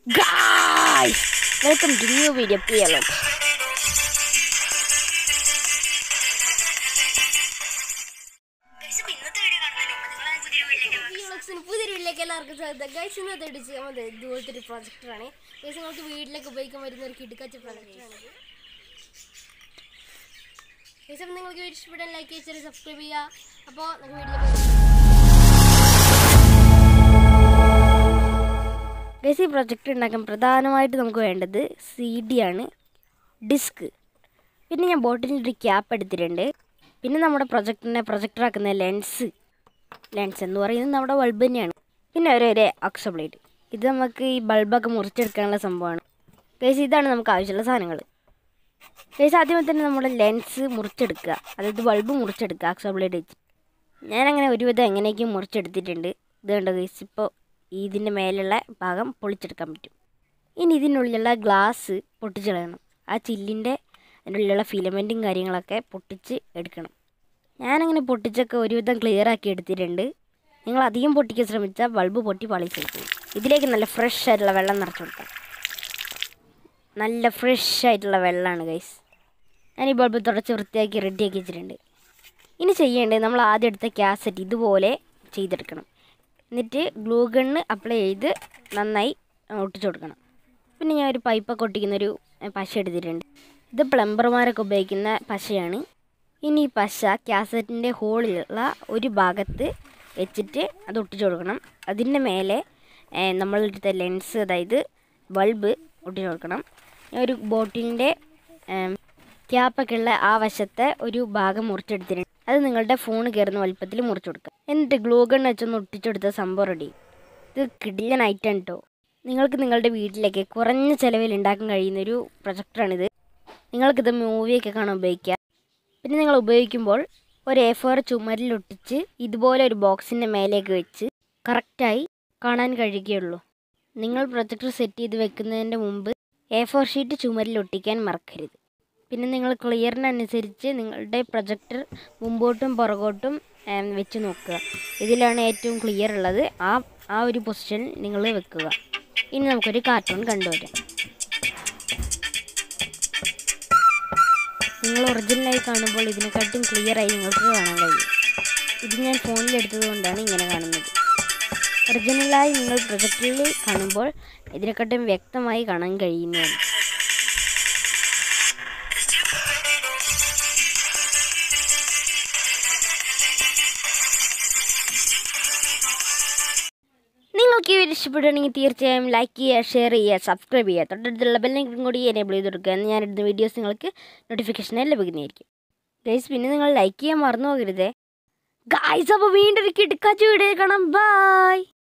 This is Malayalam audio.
guys welcome to new video പ്രിയല്ലോ പുതിയൊരു വീട്ടിലേക്ക് എല്ലാവർക്കും സ്വാഗതം ഗൈസ് ഇന്നത്തെ അടിച്ച് നമ്മുടെ ഇതുപോലത്തെ ഒരു പ്രൊജക്ടറാണ് ഗൈസ് നമുക്ക് വീട്ടിലേക്ക് ഉപയോഗിക്കാൻ പറ്റുന്ന ഒരു കിടക്കാച്ച പ്രൊജക്ടറാണ് ഗൈസ് അപ്പം നിങ്ങൾക്ക് വീഡിയോ ഇഷ്ടപ്പെട്ടാൽ ലൈക്ക് ചെയ്ത് സബ്സ്ക്രൈബ് ചെയ്യുക അപ്പോൾ നമുക്ക് വീട്ടിലേക്ക് ഗൈസ് ഈ പ്രൊജക്റ്റ് ഉണ്ടാക്കാൻ പ്രധാനമായിട്ട് നമുക്ക് വേണ്ടത് സി ഡി ആണ് ഡിസ്ക് പിന്നെ ഞാൻ ബോട്ടിലിൻ്റെ ഒരു ക്യാപ്പ് എടുത്തിട്ടുണ്ട് പിന്നെ നമ്മുടെ പ്രൊജക്റ്റിനെ പ്രൊജക്ടറാക്കുന്ന ലെൻസ് ലെൻസ് എന്ന് പറയുന്നത് നമ്മുടെ ബൾബ് തന്നെയാണ് പിന്നെ ഒരു ഒരു അക്സബ്ലേറ്റ് ഇത് നമുക്ക് ഈ ബൾബൊക്കെ മുറിച്ചെടുക്കാനുള്ള സംഭവമാണ് ഗൈസ് ഇതാണ് നമുക്ക് ആവശ്യമുള്ള സാധനങ്ങൾ ഗൈസ് ആദ്യമേ തന്നെ നമ്മുടെ ലെൻസ് മുറിച്ചെടുക്കുക അതായത് ബൾബ് മുറിച്ചെടുക്കുക അക്സബ്ലേറ്റ് വെച്ച് ഞാനങ്ങനെ ഒരുവിധം എങ്ങനെയൊക്കെയും മുറിച്ചെടുത്തിട്ടുണ്ട് ഇത് കണ്ടോ ഗൈസ് ഇപ്പോൾ ഇതിൻ്റെ മേലുള്ള ഭാഗം പൊളിച്ചെടുക്കാൻ പറ്റും ഇനി ഇതിനുള്ളിലുള്ള ഗ്ലാസ് പൊട്ടിച്ച് കളയണം ആ ചില്ലിൻ്റെ അതിൻ്റെ ഉള്ളിലുള്ള ഫിലമെൻറ്റും കാര്യങ്ങളൊക്കെ പൊട്ടിച്ച് എടുക്കണം ഞാനങ്ങനെ പൊട്ടിച്ചൊക്കെ ഒരുവിധം ക്ലിയർ ആക്കി എടുത്തിട്ടുണ്ട് നിങ്ങൾ അധികം പൊട്ടിക്കാൻ ശ്രമിച്ചാൽ ബൾബ് പൊട്ടി പാളിച്ചെടുക്കും ഇതിലേക്ക് നല്ല ഫ്രഷ് ആയിട്ടുള്ള വെള്ളം നിറച്ച് കൊടുക്കാം നല്ല ഫ്രഷ് ആയിട്ടുള്ള വെള്ളമാണ് ഗൈസ് ഞാൻ ഈ ബൾബ് തുടച്ച് വൃത്തിയാക്കി റെഡിയാക്കി വെച്ചിട്ടുണ്ട് ഇനി ചെയ്യേണ്ടത് നമ്മൾ ആദ്യം എടുത്ത കാസറ്റ് ഇതുപോലെ ചെയ്തെടുക്കണം എന്നിട്ട് ഗ്ലൂ ഗണ്ണ് അപ്ലൈ ചെയ്ത് നന്നായി ഒട്ടിച്ചു കൊടുക്കണം പിന്നെ ഞാൻ ഒരു പൈപ്പൊക്കെ ഒട്ടിക്കുന്നൊരു പശ എടുത്തിട്ടുണ്ട് ഇത് പ്ലംബർമാരൊക്കെ ഉപയോഗിക്കുന്ന പശയാണ് ഇനി ഈ പശ കാസറ്റിൻ്റെ ഹോളിലുള്ള ഒരു ഭാഗത്ത് വെച്ചിട്ട് അത് ഒട്ടിച്ചു കൊടുക്കണം അതിൻ്റെ മേലെ ഏഹ്, നമ്മളെടുത്ത ലെൻസ് അതായത് ബൾബ് ഒട്ടിച്ചു കൊടുക്കണം ഞാൻ ഒരു ബോട്ടിലിൻ്റെ ക്യാപ്പൊക്കെ ഉള്ള ആ വശത്തെ ഒരു ഭാഗം മുറിച്ചെടുത്തിട്ടുണ്ട് അത് നിങ്ങളുടെ ഫോൺ കയറുന്ന വലുപ്പത്തിൽ മുറിച്ചു കൊടുക്കുക എന്നിട്ട് ഗ്ലൂ ഗൺ വെച്ചൊന്ന് ഒട്ടിച്ചെടുത്ത സംഭവം റെഡി ഇത് കിടിലൻ ഐറ്റം കേട്ടോ നിങ്ങൾക്ക് നിങ്ങളുടെ വീട്ടിലേക്ക് കുറഞ്ഞ ചിലവിൽ ഉണ്ടാക്കാൻ കഴിയുന്നൊരു പ്രൊജക്ടറാണിത് നിങ്ങൾക്കിത് മൂവിയൊക്കെ കാണാൻ ഉപയോഗിക്കാം പിന്നെ നിങ്ങൾ ഉപയോഗിക്കുമ്പോൾ ഒരു എ ഫോർ ചുമരിലൊട്ടിച്ച് ഇതുപോലെ ഒരു ബോക്സിൻ്റെ മേലേക്ക് വെച്ച് കറക്റ്റായി കാണാൻ കഴിയുകയുള്ളൂ നിങ്ങൾ പ്രൊജക്ടർ സെറ്റ് ചെയ്ത് വെക്കുന്നതിൻ്റെ മുമ്പ് എ ഫോർ ഷീറ്റ് ചുമരിൽ ഒട്ടിക്കാൻ മറക്കരുത് പിന്നെ നിങ്ങൾ ക്ലിയറിനനുസരിച്ച് നിങ്ങളുടെ പ്രൊജക്ടർ മുമ്പോട്ടും പുറകോട്ടും ഏം, വെച്ച് നോക്കുക ഇതിലാണ് ഏറ്റവും ക്ലിയർ ഉള്ളത് ആ ആ ഒരു പൊസിഷൻ നിങ്ങൾ വെക്കുക ഇനി നമുക്കൊരു കാർട്ടൂൺ കണ്ടുവരാം നിങ്ങൾ ഒറിജിനലായി കാണുമ്പോൾ ഇതിനെക്കാട്ടും ക്ലിയറായി നിങ്ങൾക്ക് കാണാൻ കഴിയും ഇത് ഞാൻ ഫോണിൽ എടുത്തത് കൊണ്ടാണ് ഇങ്ങനെ കാണുന്നത് ഒറിജിനലായി നിങ്ങൾ പ്രൊജക്റ്റിൽ കാണുമ്പോൾ ഇതിനെക്കാട്ടും വ്യക്തമായി കാണാൻ കഴിയുന്നതാണ് നിങ്ങൾക്ക് ഈ വീഡിയോ ഇഷ്ടപ്പെടുകയാണെങ്കിൽ തീർച്ചയായും ലൈക്ക് ചെയ്യുക ഷെയർ ചെയ്യുക സബ്സ്ക്രൈബ് ചെയ്യുക തൊട്ടടുത്തുള്ള ബെല്ലിനും കൂടി എനേബിൾ ചെയ്ത് കൊടുക്കുക എന്ന് ഞാനിടുന്ന വീഡിയോസ് നിങ്ങൾക്ക് നോട്ടിഫിക്കേഷനായി ലഭിക്കുന്നതായിരിക്കും ഗൈസ് പിന്നെ നിങ്ങൾ ലൈക്ക് ചെയ്യാൻ മറന്നു പോകരുതേ ഗൈസ് അപ്പോൾ വീണ്ടും ഒരു കിടക്കാച്ച വീഡിയോ കാണാം ബൈ